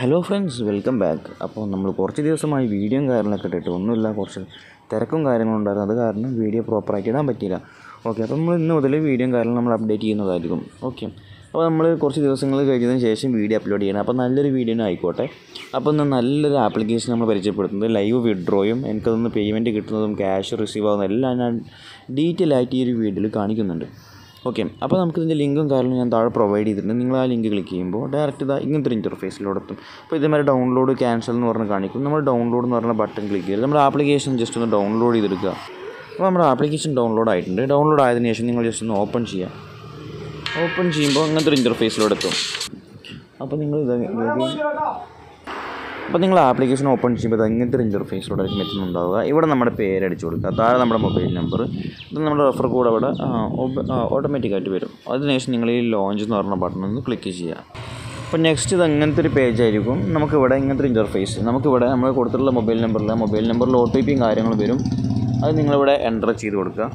hello friends welcome back അപ്പോൾ നമ്മൾ കുറച്ച് ദിവസമായി വീഡിയോയും കാര്യങ്ങളൊക്കെ ഇട്ടിട്ട് ഒന്നുമില്ല കുറച്ച് തിരക്കും കാര്യങ്ങളും ഉണ്ടായിരുന്നു അത് കാരണം വീഡിയോ പ്രോപ്പറായിട്ട് ഇടാൻ പറ്റിയില്ല ഓക്കെ അപ്പോൾ നമ്മൾ ഇന്ന് മുതൽ വീഡിയോയും കാര്യങ്ങളും നമ്മൾ അപ്ഡേറ്റ് ചെയ്യുന്നതായിരിക്കും ഓക്കെ അപ്പോൾ നമ്മൾ കുറച്ച് ദിവസങ്ങൾ കഴിഞ്ഞതിന് ശേഷം വീഡിയോ അപ്ലോഡ് ചെയ്യണം അപ്പോൾ നല്ലൊരു വീഡിയോ ആയിക്കോട്ടെ അപ്പോൾ ഇന്ന് നല്ലൊരു ആപ്ലിക്കേഷൻ നമ്മൾ പരിചയപ്പെടുത്തുന്നത് ലൈവ് വിഡ്രോയും എനിക്കതൊന്ന് പേയ്മെൻറ്റ് കിട്ടുന്നതും ക്യാഷ് റിസീവ് ആവുന്നതും എല്ലാം ഞാൻ ഡീറ്റെയിൽ ആയിട്ട് ഈ ഒരു വീഡിയോയിൽ കാണിക്കുന്നുണ്ട് ഓക്കെ അപ്പോൾ നമുക്ക് ഇതിൻ്റെ ലിങ്കും കാര്യങ്ങളും ഞാൻ താഴെ പ്രൊവൈഡ് ചെയ്തിട്ടുണ്ട് നിങ്ങൾ ആ ലിങ്ക് ക്ലിക്ക് ചെയ്യുമ്പോൾ ഡയറക്റ്റ് ഇതാ ഇങ്ങനത്തെ ഒരു ഇൻ്റർഫേസിലൂടെ എത്തും അപ്പോൾ ഇതേമാതിരി ഡൗൺലോഡ് ക്യാൻസൽ എന്ന് പറഞ്ഞ് കാണിക്കും നമ്മൾ ഡൗൺലോഡ് എന്ന് പറഞ്ഞ ബട്ടൺ ക്ലിക്ക് ചെയ്ത് നമ്മുടെ ആപ്ലിക്കേഷൻ ജസ്റ്റ് ഒന്ന് ഡൗൺലോഡ് ചെയ്തെടുക്കുക അപ്പോൾ നമ്മുടെ ആപ്ലിക്കേഷൻ ഡൗൺലോഡ് ആയിട്ടുണ്ട് ഡൗൺലോഡ് ആയതിനു ശേഷം നിങ്ങൾ ജസ്റ്റ് ഒന്ന് ഓപ്പൺ ചെയ്യുക ഓപ്പൺ ചെയ്യുമ്പോൾ അങ്ങനത്തെ ഒരു ഇൻ്റർഫേസിലൂടെ എത്തും അപ്പോൾ നിങ്ങൾ ഇത് അപ്പോൾ നിങ്ങൾ ആപ്ലിക്കേഷൻ ഓപ്പൺ ചെയ്യുമ്പോൾ ഇത് ഇങ്ങനത്തെ ഒരു ഇൻ്റർഫേസിലൂടെ ആയിരിക്കും എത്തുന്നുണ്ടാവുക ഇവിടെ നമ്മുടെ പേര് അടിച്ചു കൊടുക്കുക താഴെ നമ്മുടെ മൊബൈൽ നമ്പർ ഇത് നമ്മുടെ റെഫർ കോഡ് അവിടെ ഓട്ടോമാറ്റിക്കായിട്ട് വരും അതിനുശേഷം നിങ്ങൾ ഈ ലോഞ്ച് എന്ന് പറഞ്ഞ ബട്ടൺ ഒന്ന് ക്ലിക്ക് ചെയ്യുക അപ്പോൾ നെക്സ്റ്റ് ഇത് അങ്ങനത്തെ ഒരു പേജ് ആയിരിക്കും നമുക്കിവിടെ ഇങ്ങനത്തെ ഒരു ഇൻ്റർഫേസ് നമുക്കിവിടെ നമ്മൾ കൊടുത്തിട്ടുള്ള മൊബൈൽ നമ്പറിൽ മൊബൈൽ നമ്പറിൽ ഒ ടി പിയും കാര്യങ്ങളും വരും അത് നിങ്ങളിവിടെ എൻ്റർ ചെയ്ത് കൊടുക്കുക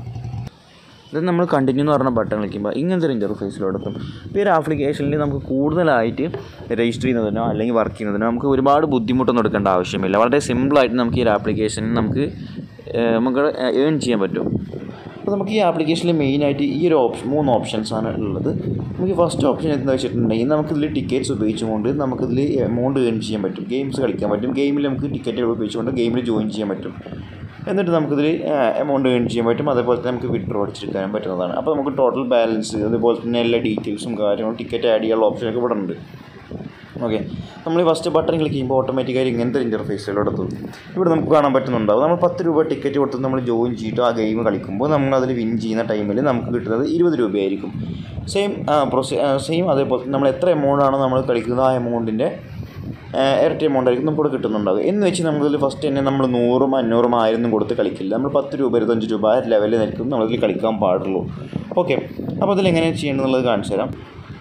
ഇത് നമ്മൾ കണ്ടിന്യൂ എന്ന് പറഞ്ഞ ബട്ടൺ ക്ലിക്കുമ്പോൾ ഇങ്ങനത്തെ ഒരു ഇൻ്റർഫേസിലൂടെ എത്തും ഇപ്പോൾ ഈ ഒരു ആപ്ലിക്കേഷനിൽ നമുക്ക് കൂടുതലായിട്ട് രജിസ്റ്റർ ചെയ്യുന്നതിനോ അല്ലെങ്കിൽ വർക്ക് ചെയ്യുന്നതിനോ നമുക്ക് ഒരുപാട് ബുദ്ധിമുട്ടൊന്നും എടുക്കേണ്ട ആവശ്യമില്ല വളരെ സിമ്പിളായിട്ട് നമുക്ക് ഈ ഒരു ആപ്ലിക്കേഷനിൽ നമുക്ക് ഏഹ്, നമുക്ക് ഏൺ ചെയ്യാൻ പറ്റും അപ്പോൾ നമുക്ക് ഈ ആപ്ലിക്കേഷനിൽ മെയിനായിട്ട് ഈ ഒരു ഓപ്ഷൻ മൂന്ന് ഓപ്ഷൻസ് ആണ് ഉള്ളത് നമുക്ക് ഫസ്റ്റ് ഓപ്ഷൻ എന്താ വെച്ചിട്ടുണ്ടെങ്കിൽ നമുക്കിതിൽ ടിക്കറ്റ്സ് ഉപയോഗിച്ചുകൊണ്ട് നമുക്കിതിൽ എമൗണ്ട് ഏൺ ചെയ്യാൻ പറ്റും ഗെയിംസ് കളിക്കാൻ പറ്റും ഗെയിമിൽ നമുക്ക് ടിക്കറ്റുകൾ ഉപയോഗിച്ചുകൊണ്ട് ഗെയിമിൽ ജോയിൻ ചെയ്യാൻ പറ്റും എന്നിട്ട് നമുക്കിതിൽ എമൗണ്ട് ഏൺ ചെയ്യാൻ പറ്റും അതേപോലെ തന്നെ നമുക്ക് വിഡ്രോ അടിച്ചെടുക്കാനും പറ്റുന്നതാണ് അപ്പോൾ നമുക്ക് ടോട്ടൽ ബാലൻസ് അതുപോലെ തന്നെ എല്ലാ ഡീറ്റെയിൽസും കാര്യങ്ങളും ടിക്കറ്റ് ആഡ് ചെയ്യാനുള്ള ഓപ്ഷനൊക്കെ ഇവിടെ ഉണ്ട് ഓക്കെ നമ്മൾ ഈ ഫസ്റ്റ് ബട്ടൺ ക്ലിക്ക് ചെയ്യുമ്പോൾ ഓട്ടോമാറ്റിക്കായി ഇങ്ങനത്തെ ഇൻ്റർഫേസിലൂടെ എത്തും ഇവിടെ നമുക്ക് കാണാൻ പറ്റുന്നുണ്ടാവും നമ്മൾ പത്ത് രൂപ ടിക്കറ്റ് കൊടുത്ത് നമ്മൾ ജോയിൻ ചെയ്തിട്ട് ആ ഗെയിം കളിക്കുമ്പോൾ നമ്മൾ അതിൽ വിൻ ചെയ്യുന്ന ടൈമിൽ നമുക്ക് കിട്ടുന്നത് ഇരുപത് രൂപയായിരിക്കും സെയിം പ്രൊസീ സെയിം അതേപോലെ തന്നെ നമ്മൾ എത്ര എമൗണ്ട് ആണ് നമ്മൾ കളിക്കുന്നത് ആ എമൗണ്ടിൻ്റെ ഇരട്ടി എമൗണ്ട് ആയിരിക്കും നമുക്ക് ഇവിടെ കിട്ടുന്നുണ്ടാവുക എന്ന് വെച്ച് നമ്മളിതിൽ ഫസ്റ്റ് തന്നെ നമ്മൾ നൂറും അഞ്ഞൂറും ആയിരം കൊടുത്ത് കളിക്കില്ല നമ്മൾ പത്ത് രൂപ ഇരുപത്തഞ്ച് രൂപ ആ ലെവലിൽ നിൽക്കും നമ്മളിതിൽ കളിക്കാൻ പാടുള്ളൂ ഓക്കെ അപ്പോൾ അതിൽ എങ്ങനെ ചെയ്യണമെന്നുള്ളത് കാണിച്ചു തരാം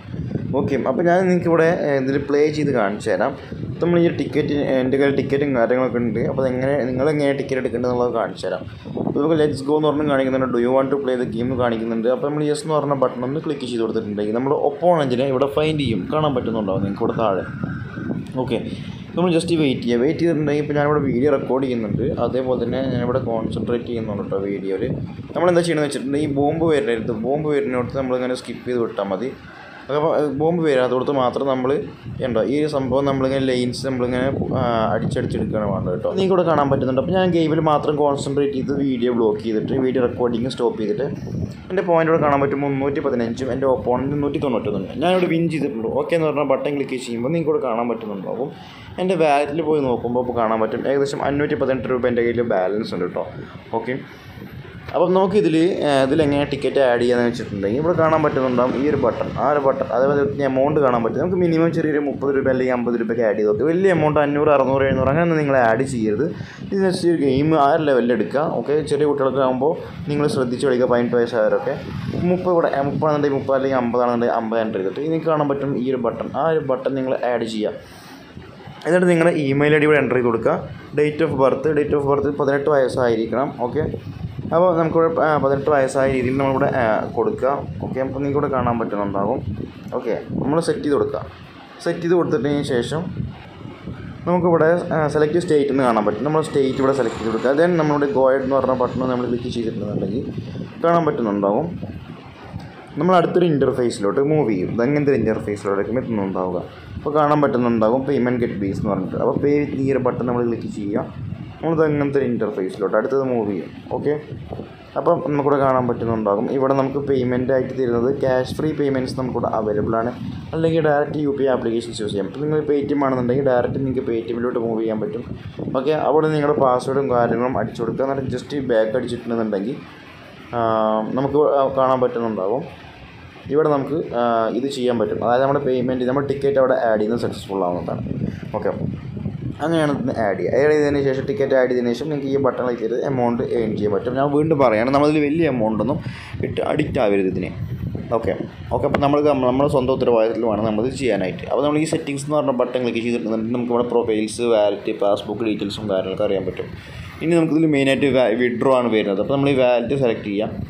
ഓക്കെ അപ്പോൾ ഞാൻ നിങ്ങൾക്ക് ഇവിടെ ഇതിൽ പ്ലേ ചെയ്ത് കാണിച്ചു തരാം നമ്മൾ ഈ ടിക്കറ്റ് എൻ്റെ കയ്യിൽ ടിക്കറ്റും കാര്യങ്ങളൊക്കെ ഉണ്ട് അപ്പോൾ അതെങ്ങനെ നിങ്ങളെങ്ങനെ ടിക്കറ്റ് എടുക്കേണ്ടത് എന്നുള്ളത് കാണിച്ചു തരാം അപ്പോൾ നമുക്ക് ലെറ്റ്സ് ഗോ എന്ന് പറഞ്ഞ് കാണിക്കുന്നുണ്ട് do you want to play the game കാണിക്കുന്നുണ്ട് അപ്പോൾ നമ്മൾ യെസ് എന്ന് പറഞ്ഞ ബട്ടൺ ഒന്ന് ക്ലിക്ക് ചെയ്ത് കൊടുത്തിട്ടുണ്ടെങ്കിൽ നമ്മൾ ഒപ്പോണൻറ്റിനെ ഇവിടെ ഫൈൻഡ് ചെയ്യും കാണാൻ പറ്റുന്നുണ്ടാവും നിങ്ങൾക്ക് ഇവിടെ താഴെ ഓക്കെ നമ്മൾ ജസ്റ്റ് വെയിറ്റ് ചെയ്യുക വെയിറ്റ് ചെയ്തിട്ടുണ്ടെങ്കിൽ ഇപ്പോൾ ഞാനിവിടെ വീഡിയോ റെക്കോർഡ് ചെയ്യുന്നുണ്ട് അതേപോലെ തന്നെ ഞാനിവിടെ കോൺസെൻട്രേറ്റ് ചെയ്യുന്നുണ്ട് കേട്ടോ വീഡിയോയിൽ നമ്മളെന്താ ചെയ്യണമെന്ന് വെച്ചിട്ടുണ്ടെങ്കിൽ ഈ ബോംബ് വരുന്നിടത്ത് ബോംബ് വരുന്നിടത്ത് നമ്മളിങ്ങനെ സ്കിപ്പ് ചെയ്ത് വിട്ടാൽ മതി അപ്പോൾ ബോംബ് വരാത്തടത്ത് മാത്രം നമ്മൾ ഉണ്ടോ ഈ ഒരു സംഭവം നമ്മളിങ്ങനെ ലൈൻസ് നമ്മളിങ്ങനെ ആ, അടിച്ചടിച്ചെടുക്കുകയാണ് വേണ്ടത് കേട്ടോ നീ കൂടെ കാണാൻ പറ്റുന്നുണ്ട് അപ്പോൾ ഞാൻ ഗെയിമിൽ മാത്രം കോൺസെൻട്രേറ്റ് ചെയ്ത് വീഡിയോ ബ്ലോക്ക് ചെയ്തിട്ട് വീഡിയോ റെക്കോർഡിങ് സ്റ്റോപ്പ് ചെയ്തിട്ട് എൻ്റെ പോയിൻ്റ് ഇവിടെ കാണാൻ പറ്റും മുന്നൂറ്റി പതിനഞ്ചും എൻ്റെ ഓപ്പോണൻറ്റ് നൂറ്റി തൊണ്ണൂറ്റൊന്നുണ്ട് ഞാനിവിടെ വിൻ ചെയ്തിട്ടുണ്ട് ഓക്കെ എന്ന് പറഞ്ഞാൽ ബട്ടൺ ക്ലിക്ക് ചെയ്യുമ്പോൾ നിങ്ങൾക്ക് ഇവിടെ കാണാൻ പറ്റുന്നുണ്ടാവും എൻ്റെ വാലറ്റിൽ പോയി നോക്കുമ്പോൾ ഇപ്പോൾ കാണാൻ പറ്റും ഏകദേശം അഞ്ഞൂറ്റി പതിനെട്ട് രൂപ എൻ്റെ കയ്യിൽ ബാലൻസ് ഉണ്ട് കേട്ടോ ഓക്കെ അപ്പം നമുക്കിതിൽ ഇതിലെങ്ങനെ ടിക്കറ്റ് ആഡ് ചെയ്യാന്ന് വെച്ചിട്ടുണ്ടെങ്കിൽ ഇവിടെ കാണാൻ പറ്റുന്നുണ്ടാവും ഈ ഒരു ബട്ടൺ ആ ഒരു ബട്ടൺ അതേപോലെ എമൗണ്ട് കാണാൻ പറ്റും നമുക്ക് മിനിമം ചെറിയൊരു മുപ്പത് രൂപ അല്ലെങ്കിൽ അമ്പത് രൂപയ്ക്ക് ആഡ് ചെയ്ത് നോക്കുക വലിയ എമൗണ്ട് അഞ്ഞൂറ് അറുന്നൂറ് എഴുന്നൂറ് അങ്ങനെ നിങ്ങൾ ആഡ് ചെയ്യരുത് ഇത് ജസ്റ്റ് ഒരു ഗെയിം ആ ഒരു ലെവലിൽ എടുക്കുക ഓക്കെ ചെറിയ കുട്ടികൾക്ക് ആകുമ്പോൾ നിങ്ങൾ ശ്രദ്ധിച്ച് കളിക്കുക പതിനെട്ട് വയസ്സായവരൊക്കെ മുപ്പത് ഇവിടെ മുപ്പതാണെന്നുണ്ടെങ്കിൽ മുപ്പത് അല്ലെങ്കിൽ അമ്പതാണെന്നുണ്ടെങ്കിൽ അമ്പത് എൻ്റർ ചെയ്തിട്ട് ഇതിന് കാണാൻ പറ്റും ഈ ഒരു ബട്ടൺ ആ ഒരു ബട്ടൺ നിങ്ങൾ ആഡ് ചെയ്യുക എന്നിട്ട് നിങ്ങളുടെ ഇമെയിൽ ഐ ഡി ഇവിടെ എൻ്റർ ചെയ്ത് കൊടുക്കുക date of birth date of birth പതിനെട്ട് വയസ്സായിരിക്കണം ഓക്കെ അപ്പോൾ നമുക്കിവിടെ ആ, പതിനെട്ട് വയസ്സായ രീതിയിൽ നമ്മളിവിടെ ആ, കൊടുക്കുക ഓക്കെ അപ്പോൾ നിങ്ങൾക്ക് ഇവിടെ കാണാൻ പറ്റുന്നുണ്ടാകും ഓക്കെ നമ്മൾ സെറ്റ് ചെയ്ത് കൊടുക്കുക സെറ്റ് ചെയ്ത് കൊടുത്തിട്ടതിന് ശേഷം നമുക്കിവിടെ സെലക്ട് സ്റ്റേറ്റ് എന്ന് കാണാൻ പറ്റും നമ്മൾ സ്റ്റേറ്റ് ഇവിടെ സെലക്ട് ചെയ്ത് കൊടുക്കുക ദെൻ നമ്മളുടെ ഗോയഡ് എന്ന് പറഞ്ഞ ബട്ടൺ നമ്മൾ ക്ലിക്ക് ചെയ്തിട്ടുണ്ടെന്നുണ്ടെങ്കിൽ കാണാൻ പറ്റുന്നുണ്ടാവും നമ്മൾ അടുത്തൊരു ഇൻ്റർഫേസിലോട്ട് മൂവ് ചെയ്യും ഇത് അങ്ങനത്തെ ഒരു ഇൻ്റർഫേസിലോട്ടേക്കും എത്തുന്നുണ്ടാവുക അപ്പോൾ കാണാൻ പറ്റുന്നുണ്ടാകും പേയ്മെൻറ്റ് ഗെറ്റ് ബേസ് എന്ന് പറഞ്ഞിട്ട് അപ്പോൾ പേ ഈ ഒരു ബട്ടൺ നമ്മൾ ക്ലിക്ക് ചെയ്യുക നമ്മളിത് അങ്ങനത്തെ ഒരു ഇൻ്റർഫേസിലോട്ട് അടുത്തത് മൂവ് ചെയ്യും ഓക്കെ അപ്പം നമുക്കിവിടെ കാണാൻ പറ്റുന്നുണ്ടാകും ഇവിടെ നമുക്ക് പേയ്മെൻ്റ് ആയിട്ട് തരുന്നത് ക്യാഷ് ഫ്രീ പേയ്മെൻറ്റ്സ് നമുക്കിവിടെ അവൈലബിൾ ആണ് അല്ലെങ്കിൽ direct U P I applications use ചെയ്യാം ഇപ്പോൾ നിങ്ങൾ പേ ടി എം ആണെന്നുണ്ടെങ്കിൽ ഡയറക്റ്റ് നിങ്ങൾക്ക് പേ ടി എമ്മിലോട്ട് മൂവ് ചെയ്യാൻ പറ്റും ഓക്കെ അവിടെ നിങ്ങളുടെ പാസ്വേഡും കാര്യങ്ങളും അടിച്ചു കൊടുക്കുക എന്നിട്ട് ജസ്റ്റ് ബാക്ക് അടിച്ചിട്ടുണ്ടെന്നുണ്ടെങ്കിൽ ആ, നമുക്ക് കാണാൻ പറ്റുന്നുണ്ടാകും ഇവിടെ നമുക്ക് ആ, ഇത് ചെയ്യാൻ പറ്റും അതായത് നമ്മുടെ പേയ്മെൻറ്റ് നമ്മുടെ ടിക്കറ്റ് അവിടെ ആഡ് ചെയ്യുന്നത് സക്സസ്ഫുൾ ആവുന്നതാണ് ഓക്കെ അങ്ങനെയാണ് ഇതിന് ആഡ് ചെയ്യുക ആഡ് ചെയ്തതിന് ശേഷം ടിക്കറ്റ് ആഡ് ചെയ്തതിന് ശേഷം നിങ്ങൾക്ക് ഈ ബട്ടൺ ക്ലിക്ക് ചെയ്ത് എമൗണ്ട് ഏൺ ചെയ്യാൻ പറ്റും ഞാൻ വീണ്ടും പറയുകയാണ് നമ്മളിതിൽ വലിയ എമൗണ്ട് ഒന്നും ഇട്ട് അഡിക്റ്റ് ആവരുത് ഇതിന് ഓക്കെ ഓക്കെ അപ്പോൾ നമ്മൾ നമ്മുടെ സ്വന്തം ഉത്തരവാദിത്തത്തിൽ വേണം നമ്മളിത് ചെയ്യാനായിട്ട് അപ്പോൾ നമ്മൾ ഈ സെറ്റിങ്സ് എന്ന് പറഞ്ഞ ബട്ടൺ ക്ലിക്ക് ചെയ്തിട്ടുണ്ടെങ്കിൽ നമുക്ക് ഇവിടെ പ്രൊഫൈൽസ് വാലറ്റ് പാസ്ബുക്ക് ഡീറ്റെയിൽസും കാര്യങ്ങളൊക്കെ അറിയാൻ പറ്റും ഇനി നമുക്കിതിൽ മെയിനായിട്ട് വിഡ്രോ ആണ് വരുന്നത് അപ്പോൾ നമ്മൾ ഈ വാലറ്റ് സെലക്ട് ചെയ്യാം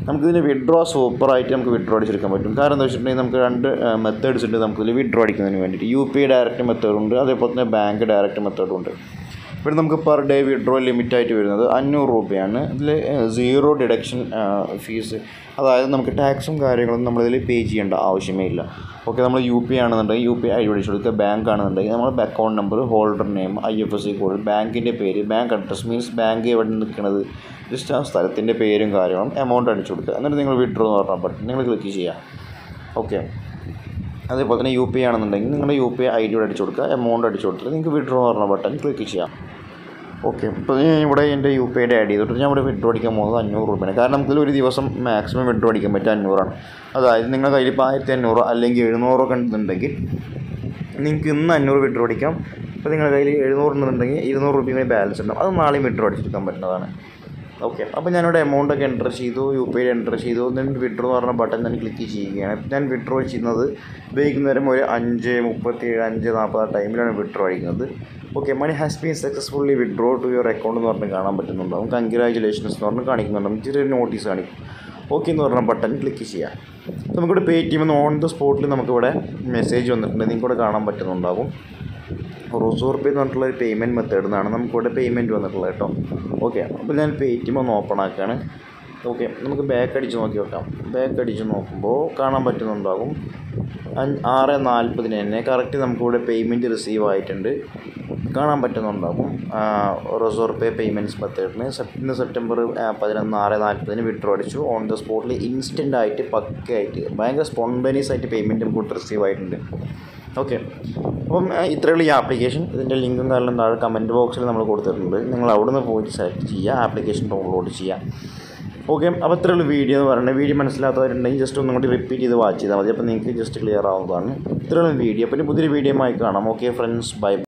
നമുക്കിതിന് വിഡ്രോ സൂപ്പറായിട്ട് നമുക്ക് വിഡ്രോ അടിച്ചെടുക്കാൻ പറ്റും കാരണം എന്താ വെച്ചിട്ടുണ്ടെങ്കിൽ നമുക്ക് രണ്ട് മെത്തേഡ്സ് ഉണ്ട് നമുക്കിതിൽ വിഡ്രോ അടിക്കുന്നതിന് വേണ്ടിയിട്ട് U P I direct method ഉണ്ട് അതേപോലെ തന്നെ ബാങ്ക് ഡയറക്റ്റ് മെത്തേഡും ഉണ്ട് ഇവിടെ നമുക്ക് പെർ ഡേ വിഡ്രോ ലിമിറ്റ് ആയിട്ട് വരുന്നത് അഞ്ഞൂറ് രൂപയാണ് ഇതിൽ സീറോ ഡിഡക്ഷൻ ഫീസ് അതായത് നമുക്ക് ടാക്സും കാര്യങ്ങളൊന്നും നമ്മളിതിൽ പേ ചെയ്യേണ്ട ആവശ്യമേ ഇല്ല ഓക്കെ നമ്മൾ യു പി ആണെന്നുണ്ടെങ്കിൽ യു പി ഐ അടിച്ചു കൊടുക്കുക ബാങ്ക് ആണെന്നുണ്ടെങ്കിൽ നമ്മൾ account number holder name I F S C code ബാങ്കിൻ്റെ പേര് ബാങ്ക് അഡ്രസ് മീൻസ് ബാങ്ക് എവിടെ നിൽക്കുന്നത് ജസ്റ്റ് ആ സ്ഥലത്തിൻ്റെ പേരും കാര്യങ്ങളും എമൗണ്ട് അടിച്ചു കൊടുക്കുക എന്നിട്ട് നിങ്ങൾ വിഡ്രോ എന്ന് പറഞ്ഞ ബട്ടൺ നിങ്ങൾ ക്ലിക്ക് ചെയ്യുക ഓക്കെ അതേപോലെ തന്നെ യു പി ആണെന്നുണ്ടെങ്കിൽ നിങ്ങളുടെ യു പി ഐ ഐ ഡിയോട് അടിച്ചു കൊടുക്കുക എമൗണ്ട് അടിച്ചു കൊടുത്തിട്ട് നിങ്ങൾക്ക് വിഡ്രോ എന്ന് പറഞ്ഞ ബട്ടൺ ക്ലിക്ക് ചെയ്യാം ഓക്കെ ഇപ്പോൾ ഞാൻ ഇവിടെ എൻ്റെ യു പി ഐ ആഡ് ചെയ്തിട്ട് ഞാൻ ഇവിടെ വിഡ്രോ അടിക്കാൻ പോകുന്നത് അഞ്ഞൂറ് രൂപയാണ് കാരണം നമുക്കിൽ ഒരു ദിവസം മാക്സിമം വിഡ്രോ അടിക്കാൻ പറ്റുക അഞ്ഞൂറാണ് അതായത് നിങ്ങളുടെ കയ്യിൽ ഇപ്പോൾ ആയിരത്തി അഞ്ഞൂറോ അല്ലെങ്കിൽ എഴുന്നൂറോ കണ്ടുണ്ടെങ്കിൽ നിങ്ങൾക്ക് ഇന്ന് അഞ്ഞൂറ് വിഡ്രോ അടിക്കാം ഇപ്പോൾ നിങ്ങളുടെ കയ്യിൽ എഴുന്നൂറുണ്ടെന്നുണ്ടെങ്കിൽ ഇരുന്നൂറ് രൂപയും ബാലൻസ് ഉണ്ടാവും അത് നാളെയും വിഡ്രോ അടിച്ചെടുക്കാൻ പറ്റുന്നതാണ് ഓക്കെ അപ്പോൾ ഞാനിവിടെ എമൗണ്ട് ഒക്കെ എൻ്റർ ചെയ്തു യു പി ഐ എൻ്റർ ചെയ്തു then വിഡ്രോ എന്ന് പറഞ്ഞ ബട്ടൺ ഞാൻ ക്ലിക്ക് ചെയ്യുകയാണ് ഞാൻ വിഡ്രോ ചെയ്യുന്നത് വൈകുന്നേരം ഒരു അഞ്ച് മുപ്പത്തി ഏഴ് അഞ്ച് നാൽപ്പത് ആ ടൈമിലാണ് വിഡ്രോ അടിക്കുന്നത് okay money has been successfully withdraw to your account എന്ന് പറഞ്ഞ് കാണാൻ പറ്റുന്നുണ്ടാവും കൺഗ്രാജുലേഷൻസ് എന്ന് പറഞ്ഞ് കാണിക്കുന്നുണ്ടാവും ചെറിയൊരു നോട്ടീസ് കാണിക്കും ഓക്കെ എന്ന് പറഞ്ഞ ബട്ടൺ ക്ലിക്ക് ചെയ്യാം നമുക്കിവിടെ Paytm on the സ്പോട്ടിൽ നമുക്കിവിടെ മെസ്സേജ് വന്നിട്ടുണ്ട് നിങ്ങൾക്കിവിടെ കാണാൻ പറ്റുന്നുണ്ടാവും റോസോർ പേ എന്ന് പറഞ്ഞിട്ടുള്ള ഒരു പേയ്മെൻറ്റ് മെത്തേഡ് നിന്നാണ് നമുക്കിവിടെ പേയ്മെൻറ്റ് വന്നിട്ടുള്ളത് കേട്ടോ ഓക്കെ അപ്പോൾ ഞാൻ പേ ടി എം ഒന്ന് ഓപ്പൺ ആക്കുകയാണ് ഓക്കെ നമുക്ക് ബാക്ക് അടിച്ച് നോക്കി വെക്കാം ബാക്ക് അടിച്ച് നോക്കുമ്പോൾ കാണാൻ പറ്റുന്നുണ്ടാകും അഞ്ച് ആറ് നാൽപ്പതിന് തന്നെ കറക്റ്റ് നമുക്കിവിടെ പേയ്മെൻറ്റ് റിസീവ് ആയിട്ടുണ്ട് കാണാൻ പറ്റുന്നുണ്ടാകും റിസോർ പേ പേയ്മെൻറ്റ്സ് മെത്തേഡിന് ഇന്ന് സെപ്റ്റംബർ പതിനൊന്ന് ആറ് നാൽപ്പതിന് വിഡ്രോ അടിച്ചു ഓൺ ദ സ്പോട്ടിൽ ഇൻസ്റ്റൻ്റ് ആയിട്ട് പക്കയായിട്ട് ഭയങ്കര സ്പോണ്ടേനിയസ് ആയിട്ട് പേയ്മെൻറ്റ് നമുക്ക് റിസീവ് ആയിട്ടുണ്ട് ഓക്കെ അപ്പം ഇത്രയുള്ള ഈ ആപ്ലിക്കേഷൻ ഇതിൻ്റെ ലിങ്കും കാരണം താഴെ കമൻറ്റ് ബോക്സിൽ നമ്മൾ കൊടുത്തിട്ടുണ്ട് നിങ്ങൾ അവിടെ നിന്ന് പോയിട്ട് സെലക്ട് ചെയ്യുക ആപ്ലിക്കേഷൻ ഡൗൺലോഡ് ചെയ്യുക ഓക്കെ അപ്പോൾ ഇത്രയുള്ള വീഡിയോ എന്ന് പറയുന്നത് വീഡിയോ മനസ്സിലാത്തവരുണ്ടെങ്കിൽ ജസ്റ്റ് ഒന്നും കൂടി റിപ്പീറ്റ് ചെയ്ത് വാച്ച് ചെയ്താൽ മതി അപ്പോൾ നിങ്ങൾക്ക് ജസ്റ്റ് ക്ലിയർ ആവുന്നതാണ് ഇത്രയുള്ള വീഡിയോ അപ്പോൾ ഇനി പുതിയൊരു വീഡിയോ ആയി കാണാം ഓക്കെ ഫ്രണ്ട്സ് ബൈ